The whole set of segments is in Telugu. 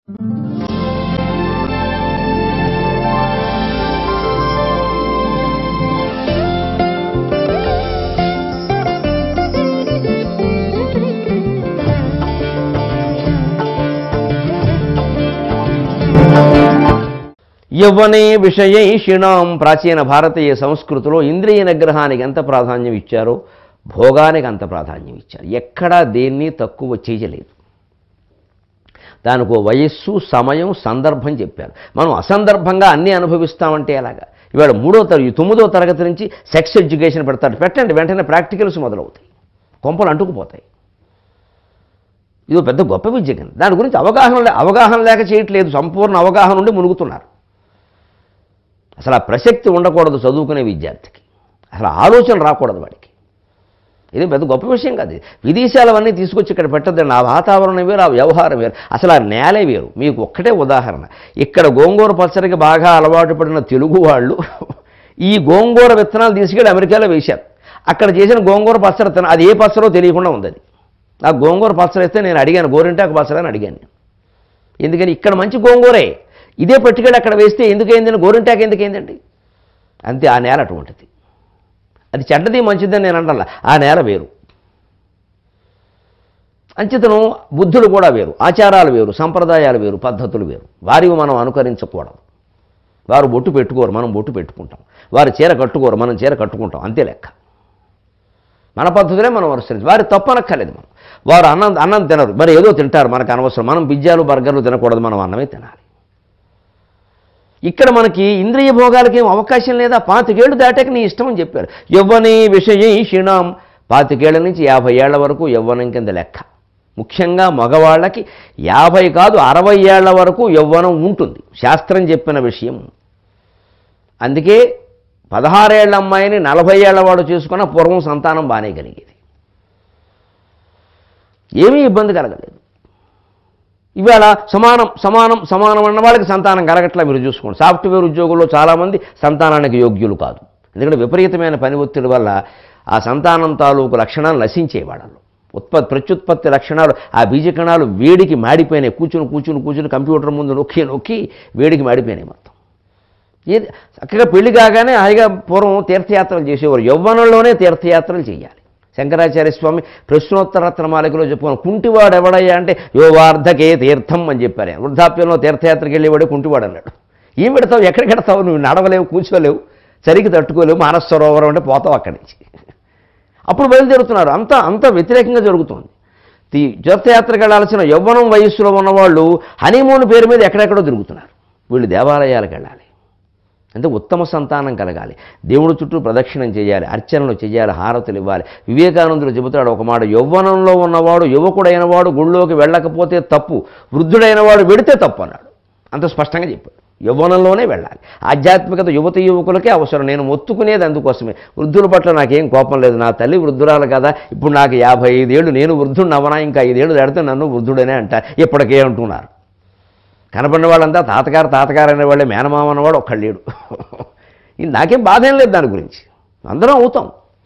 యవ్వనే విషయైషిణాం ప్రాచీన భారతీయ సంస్కృతిలో ఇంద్రియ నిగ్రహానికి ఎంత ప్రాధాన్యం ఇచ్చారో భోగానికి అంత ప్రాధాన్యం ఇచ్చారు ఎక్కడా దేన్ని తక్కువ చేయలేదు దానికి ఓ వయస్సు సమయం సందర్భం చెప్పారు మనం అసందర్భంగా అన్నీ అనుభవిస్తామంటే ఎలాగా ఇవాళ మూడో తరగతి తొమ్మిదో తరగతి నుంచి సెక్స్ ఎడ్యుకేషన్ పెడతాడు పెట్టండి వెంటనే ప్రాక్టికల్స్ మొదలవుతాయి కొంపలు అంటుకుపోతాయి ఇది పెద్ద గొప్ప విద్య కానీ దాని గురించి అవగాహన లే- అవగాహన లేక చేయట్లేదు సంపూర్ణ అవగాహన ఉండి మునుగుతున్నారు అసలు ఆ ప్రసక్తి ఉండకూడదు చదువుకునే విద్యార్థికి అసలు ఆలోచన రాకూడదు వాడికి ఇది పెద్ద గొప్ప విషయం కాదు ఇది. విదేశాలవన్నీ తీసుకొచ్చి ఇక్కడ పెట్టద్దండి ఆ వాతావరణం వేరు ఆ వ్యవహారం వేరు అసలు ఆ నేలే వేరు మీకు ఒక్కటే ఉదాహరణ ఇక్కడ గోంగూర పచ్చడికి బాగా అలవాటు పడిన తెలుగు వాళ్ళు ఈ గోంగూర విత్తనాలు తీసుకెళ్ళి అమెరికాలో వేశారు అక్కడ చేసిన గోంగూర పచ్చడి తిన అది ఏ పచ్చడో తెలియకుండా ఉంది అది ఆ గోంగూర పచ్చడి వేస్తే నేను అడిగాను గోరింటాకు పచ్చడి అని అడిగాను నేను ఎందుకని ఇక్కడ మంచి గోంగూరే ఇదే పట్టుకెళ్ళి అక్కడ వేస్తే ఎందుకైందని గోరింటాకు ఎందుకైందండి అంతే ఆ నేల అటువంటిది అది చెడ్డది మంచిదని నేను అంటాల ఆ నేల వేరు అంచితను బుద్ధులు కూడా వేరు ఆచారాలు వేరు సంప్రదాయాలు వేరు పద్ధతులు వేరు వారివి మనం అనుకరించకూడదు వారు బొట్టు పెట్టుకోరు మనం బొట్టు పెట్టుకుంటాం వారు చీర కట్టుకోరు మనం చీర కట్టుకుంటాం అంతే లెక్క మన పద్ధతులే మనం అనుసరించి వారి తప్పనక్కర్లేదు మనం వారు అన్నం అన్నం తినరు మరి ఏదో తింటారు మనకు అనవసరం మనం పిజ్జాలు బర్గర్లు తినకూడదు మనం అన్నమే తినాలి ఇక్కడ మనకి ఇంద్రియ భోగాలకి ఏం అవకాశం లేదా పాతికేళ్ళు దాటాక నీ ఇష్టం అని చెప్పారు యవ్వనే విషయీషిణాం పాతికేళ్ల నుంచి యాభై ఏళ్ల వరకు యవ్వనం కింద లెక్క ముఖ్యంగా మగవాళ్ళకి యాభై కాదు అరవై ఏళ్ల వరకు యవ్వనం ఉంటుంది శాస్త్రం చెప్పిన విషయం అందుకే పదహారేళ్ల అమ్మాయిని నలభై ఏళ్ల వాడు చేసుకున్న పూర్వం సంతానం బాగానే కలిగేది ఏమీ ఇబ్బంది కలగలేదు ఇవాళ సమానం సమానం సమానం అన్న వాళ్ళకి సంతానం కలగట్లా మీరు చూసుకోండి సాఫ్ట్వేర్ ఉద్యోగుల్లో చాలామంది సంతానానికి యోగ్యులు కాదు ఎందుకంటే విపరీతమైన పని ఒత్తిడి వల్ల ఆ సంతానం తాలూకు లక్షణాలు నశించే వాళ్ళలో ఉత్పత్తి ప్రత్యుత్పత్తి లక్షణాలు ఆ బీజకణాలు వేడికి మాడిపోయినాయి కూర్చుని కూర్చుని కూర్చుని కంప్యూటర్ ముందు నొక్కి నొక్కి వేడికి మాడిపోయినాయి మొత్తం ఏది చక్కగా పెళ్లి కాగానే హాయిగా పూర్వం తీర్థయాత్రలు చేసేవారు యవ్వనంలోనే తీర్థయాత్రలు చేయాలి శంకరాచార్య స్వామి ప్రశ్నోత్తరత్న మాలికలో చెప్పుకున్నాం కుంటివాడు ఎవడయ్యా అంటే యోవార్ధకే తీర్థం అని చెప్పారు ఆయన. వృద్ధాప్యంలో తీర్థయాత్రకి వెళ్ళేవాడు కుంటివాడు అన్నాడు ఏం పెడతావు ఎక్కడికి పెడతావు నువ్వు నడవలేవు కూర్చోలేవు సరికి తట్టుకోలేవు మానస సరోవరం అంటే పోతావు అక్కడి నుంచి అప్పుడు బయలుదేరుతున్నారు అంత అంత వ్యతిరేకంగా జరుగుతుంది ఈ తీర్థయాత్రకు వెళ్ళాల్సిన యవ్వనం వయస్సులో ఉన్నవాళ్ళు హనీమూన్ పేరు మీద ఎక్కడెక్కడో తిరుగుతున్నారు వీళ్ళు దేవాలయాలకు వెళ్ళాలి అంటే ఉత్తమ సంతానం కలగాలి దేవుడి చుట్టూ ప్రదక్షిణం చేయాలి అర్చనలు చేయాలి హారతులు ఇవ్వాలి వివేకానందుడు చెబుతాడు ఒక మాట యవ్వనంలో ఉన్నవాడు యువకుడైన వాడు గుళ్ళోకి వెళ్ళకపోతే తప్పు వృద్ధుడైన వాడు వెడితే తప్పు అన్నాడు అంత స్పష్టంగా చెప్పాడు యవ్వనంలోనే వెళ్ళాలి ఆధ్యాత్మికత యువతి యువకులకే అవసరం నేను మొత్తుకునేది అందుకోసమే వృద్ధుల పట్ల నాకేం కోపం లేదు నా తల్లి వృద్ధురాలు కదా ఇప్పుడు నాకు యాభై ఐదేళ్ళు నేను వృద్ధుడిని అవనా ఇంకా ఐదేళ్ళు దాడితే నన్ను వృద్ధుడనే అంటారు ఇప్పటికే అంటున్నారు కనపడిన వాళ్ళంతా తాతగారు తాతగారు అనేవాళ్ళే మేనమామ అన్నవాడు ఒక్కడు లేడు ఇది నాకేం బాధ ఏం లేదు దాని గురించి అందరం అవుతాం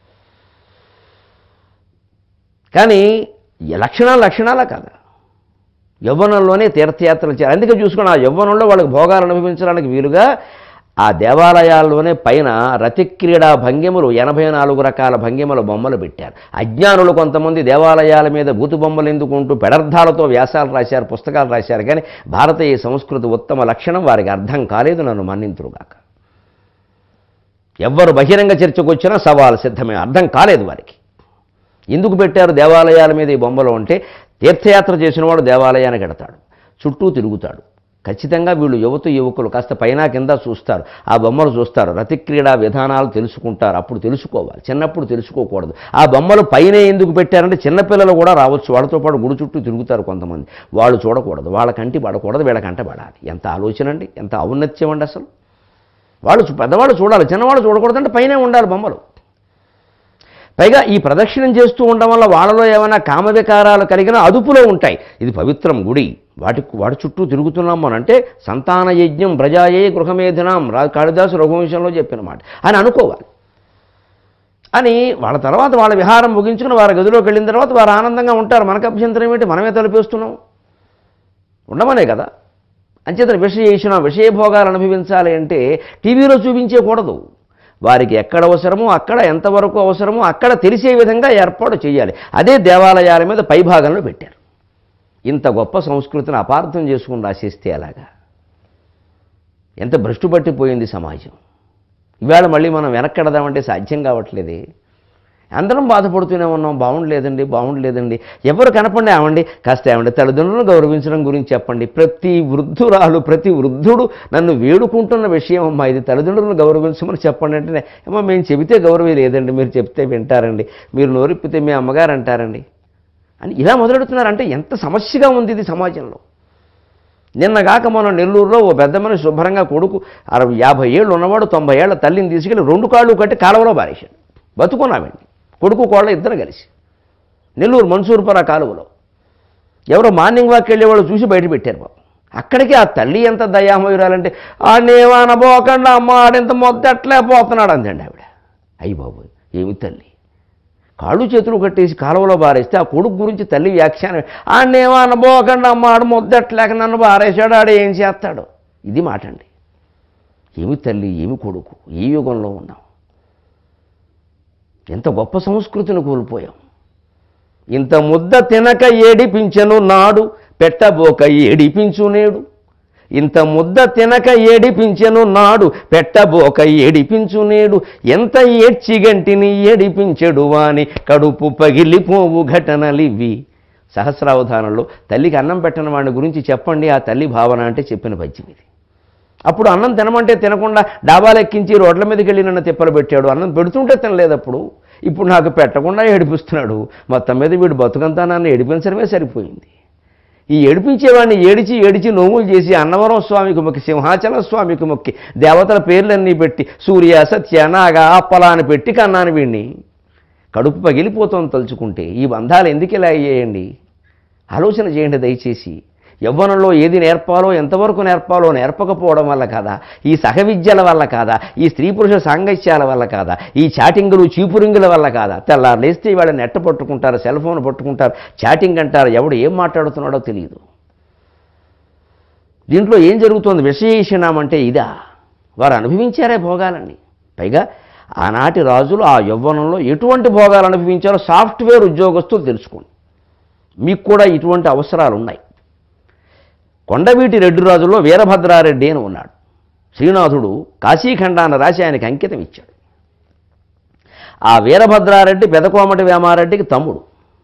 కానీ ఈ లక్షణాలు లక్షణాలా కాదా యవ్వనంలోనే తీర్థయాత్రలు చేయాలి అందుకే చూసుకుని ఆ యవ్వనంలో వాళ్ళకి భోగాలు అనుభవించడానికి వీలుగా ఆ దేవాలయాల్లోనే పైన రతిక్రీడా భంగిమలు ఎనభై నాలుగు రకాల భంగిమల బొమ్మలు పెట్టారు అజ్ఞానులు కొంతమంది దేవాలయాల మీద బూతు బొమ్మలు ఎందుకుంటూ పెడర్థాలతో వ్యాసాలు రాశారు పుస్తకాలు రాశారు కానీ భారతీయ సంస్కృతి ఉత్తమ లక్షణం వారికి అర్థం కాలేదు నన్ను మన్నింతురుగాక ఎవ్వరు బహిరంగ చర్చకు వచ్చినా సవాలు సిద్ధమే అర్థం కాలేదు వారికి ఎందుకు పెట్టారు దేవాలయాల మీద ఈ బొమ్మలు అంటే తీర్థయాత్ర చేసినవాడు దేవాలయానికి వెడతాడు చుట్టూ తిరుగుతాడు ఖచ్చితంగా వీళ్ళు యువత యువకులు కాస్త పైన కింద చూస్తారు ఆ బొమ్మలు చూస్తారు రతిక్రీడా విధానాలు తెలుసుకుంటారు అప్పుడు తెలుసుకోవాలి చిన్నప్పుడు తెలుసుకోకూడదు ఆ బొమ్మలు పైన ఎందుకు పెట్టారంటే చిన్నపిల్లలు కూడా రావచ్చు వాళ్ళతో పాటు గుడి చుట్టూ తిరుగుతారు కొంతమంది వాళ్ళు చూడకూడదు వాళ్ళ కంటి పడకూడదు వీళ్ళ కంట పడాలి ఎంత ఆలోచన అండి ఎంత ఔన్నత్యం అండి అసలు వాళ్ళు చూ- పెద్దవాళ్ళు చూడాలి చిన్నవాళ్ళు చూడకూడదంటే పైనే ఉండాలి బొమ్మలు పైగా ఈ ప్రదక్షిణం చేస్తూ ఉండడం వల్ల వాళ్ళలో ఏమైనా కామవికారాలు కలిగిన అదుపులో ఉంటాయి ఇది పవిత్రం గుడి వాటి వాటి చుట్టూ తిరుగుతున్నాం మనం అంటే సంతాన యజ్ఞం ప్రజాయే గృహమేధినాం రా కాళిదాసు రఘువంశంలో చెప్పిన మాట అని అనుకోవాలి అని వాళ్ళ తర్వాత వాళ్ళ విహారం ముగించుకుని వారి గదిలోకి వెళ్ళిన తర్వాత వారు ఆనందంగా ఉంటారు మనకు అభ్యంతరం ఏంటి మనమే తలిపేస్తున్నాం ఉండమనే కదా అంచేతన విషయేషణ విషయభోగాలు అనుభవించాలి అంటే టీవీలో చూపించేకూడదు వారికి ఎక్కడ అవసరమో అక్కడ ఎంతవరకు అవసరమో అక్కడ తెలిసే విధంగా ఏర్పాటు చేయాలి అదే దేవాలయాల మీద పైభాగంలో పెట్టారు ఇంత గొప్ప సంస్కృతిని అపార్థం చేసుకుని రాసేస్తే అలాగా ఎంత భ్రష్టు పట్టిపోయింది సమాజం ఇవాళ మళ్ళీ మనం వెనక్కడదామంటే సాధ్యం కావట్లేదే అందరం బాధపడుతూనే ఉన్నాం బాగుండలేదండి బాగుండలేదండి ఎవరు కనపండి ఏమండి కాస్త ఏమండి తల్లిదండ్రులను గౌరవించడం గురించి చెప్పండి ప్రతి వృద్ధురాలు ప్రతి వృద్ధుడు నన్ను వేడుకుంటున్న విషయం అమ్మా ఇది తల్లిదండ్రులను గౌరవించమని చెప్పండి అంటే ఏమో మేము చెబితే గౌరవం లేదండి మీరు చెప్తే వింటారండి మీరు నోరిప్పితే మీ అమ్మగారు అంటారండి అని ఇలా మొదలెడుతున్నారు అంటే ఎంత సమస్యగా ఉంది ఇది సమాజంలో నిన్నగాక మనం నెల్లూరులో ఓ పెద్ద మనిషి శుభ్రంగా కొడుకు అరవై యాభై ఏళ్ళు ఉన్నవాడు తొంభై ఏళ్ల తల్లిని తీసుకెళ్ళి రెండు కాళ్ళు కట్టి కాలువలో బారేశాడు బతుకున్నామండి కొడుకు కోళ్ళ ఇద్దరు కలిసి నెల్లూరు మన్సూర్పుర కాలువలో ఎవరో మార్నింగ్ వాక్ వెళ్ళేవాళ్ళు చూసి బయట పెట్టారు బాబు అక్కడికి ఆ తల్లి ఎంత దయామయురాలంటే ఆడేమనబోకుండా అమ్మ ఆడింత మొత్తట్లే పోతున్నాడు అందండి ఆవిడ అయ్యి బాబు ఏమి తల్లి కాళ్ళు చేతులు కట్టేసి కాలువలో బారేస్తే ఆ కొడుకు గురించి తల్లి వ్యాఖ్యానం ఆడేమో అనబోకండి అమ్మ ఆడు ముద్దట్లేక నన్ను బారేశాడు ఆడు ఏం చేస్తాడు ఇది మాట అండి ఏమి తల్లి ఏమి కొడుకు ఈ యుగంలో ఉన్నాం ఎంత గొప్ప సంస్కృతిని కోల్పోయాం ఇంత ముద్ద తినక ఏడిపించను నాడు పెట్టబోక ఏడిపించు నేడు ఇంత ముద్ద తినక ఏడిపించెను నాడు పెట్టబోక ఏడిపించు నేడు ఎంత ఏడ్చిగంటిని ఏడిపించెడు వాని కడుపు పగిలిపోవు ఘటనలివి సహస్రావధానంలో తల్లికి అన్నం పెట్టని వాడి గురించి చెప్పండి ఆ తల్లి భావన అంటే చెప్పిన పద్యం ఇది అప్పుడు అన్నం తినమంటే తినకుండా డాబాలు ఎక్కించి రోడ్ల మీదకి వెళ్ళి నన్ను తిప్పలు పెట్టాడు అన్నం పెడుతుంటే తినలేదు అప్పుడు ఇప్పుడు నాకు పెట్టకుండా ఏడిపిస్తున్నాడు మొత్తం మీద వీడు బతుకంతా నన్ను ఏడిపించడమే సరిపోయింది ఈ ఏడిపించేవాడిని ఏడిచి ఏడిచి నోములు చేసి అన్నవరం స్వామికి మొక్కి సింహాచల స్వామికి మొక్కి దేవతల పేర్లన్నీ పెట్టి సూర్య సత్య నాగ అప్పల అని పెట్టి కన్నాను వీడిని కడుపు పగిలిపోతాం తలుచుకుంటే ఈ బంధాలు ఎందుకు ఇలా అయ్యేయండి ఆలోచన చేయండి దయచేసి యవ్వనంలో ఏది నేర్పాలో ఎంతవరకు నేర్పాలో నేర్పకపోవడం వల్ల కాదా ఈ సహ విద్యల వల్ల కాదా ఈ స్త్రీ పురుష సాంగత్యాల వల్ల కాదా ఈ చాటింగులు చీపురింగుల వల్ల కాదా తెల్లారు లేస్తే వాళ్ళ నెట్ పట్టుకుంటారు సెల్ ఫోన్ పట్టుకుంటారు చాటింగ్ అంటారు ఎవడు ఏం మాట్లాడుతున్నాడో తెలియదు దీంట్లో ఏం జరుగుతోంది విశేషణం అంటే ఇదా వారు అనుభవించారే భోగాలన్నీ పైగా ఆనాటి రాజులు ఆ యవ్వనంలో ఎటువంటి భోగాలు అనుభవించారో సాఫ్ట్వేర్ ఉద్యోగస్తులు తెలుసుకోండి మీకు కూడా ఇటువంటి అవసరాలు ఉన్నాయి కొండవీటి రెడ్డి రాజుల్లో వీరభద్రారెడ్డి అని ఉన్నాడు శ్రీనాథుడు కాశీఖండాన్ని రాసి ఆయనకి అంకితం ఇచ్చాడు ఆ వీరభద్రారెడ్డి పెదకోమటి వేమారెడ్డికి తమ్ముడు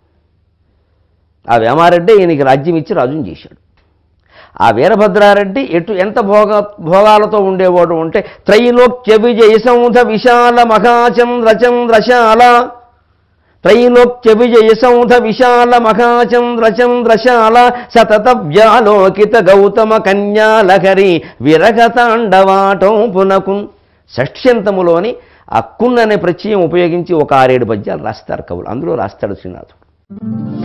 ఆ వేమారెడ్డి ఈయనకి రాజ్యం ఇచ్చి రాజుని చేశాడు ఆ వీరభద్రారెడ్డి ఎటు ఎంత భోగ భోగాలతో ఉండేవాడు అంటే త్రైలోక్య విజయ సౌధ విశాల మహాచంద్ర చంద్రశాల త్రైలోక్య విజయ సౌధ విశాల మహాచంద్ర చంద్రశాల సతత వ్యాలోకిత గౌతమ కన్యాలహరి విరగతాండవాటం పునకున్ షష్ట్యంతములోని ఆ కున్ అనే ప్రత్యయం ఉపయోగించి ఒక ఆరేడు పద్యాలు రాస్తారు కవులు అందులో రాస్తాడు శ్రీనాథుడు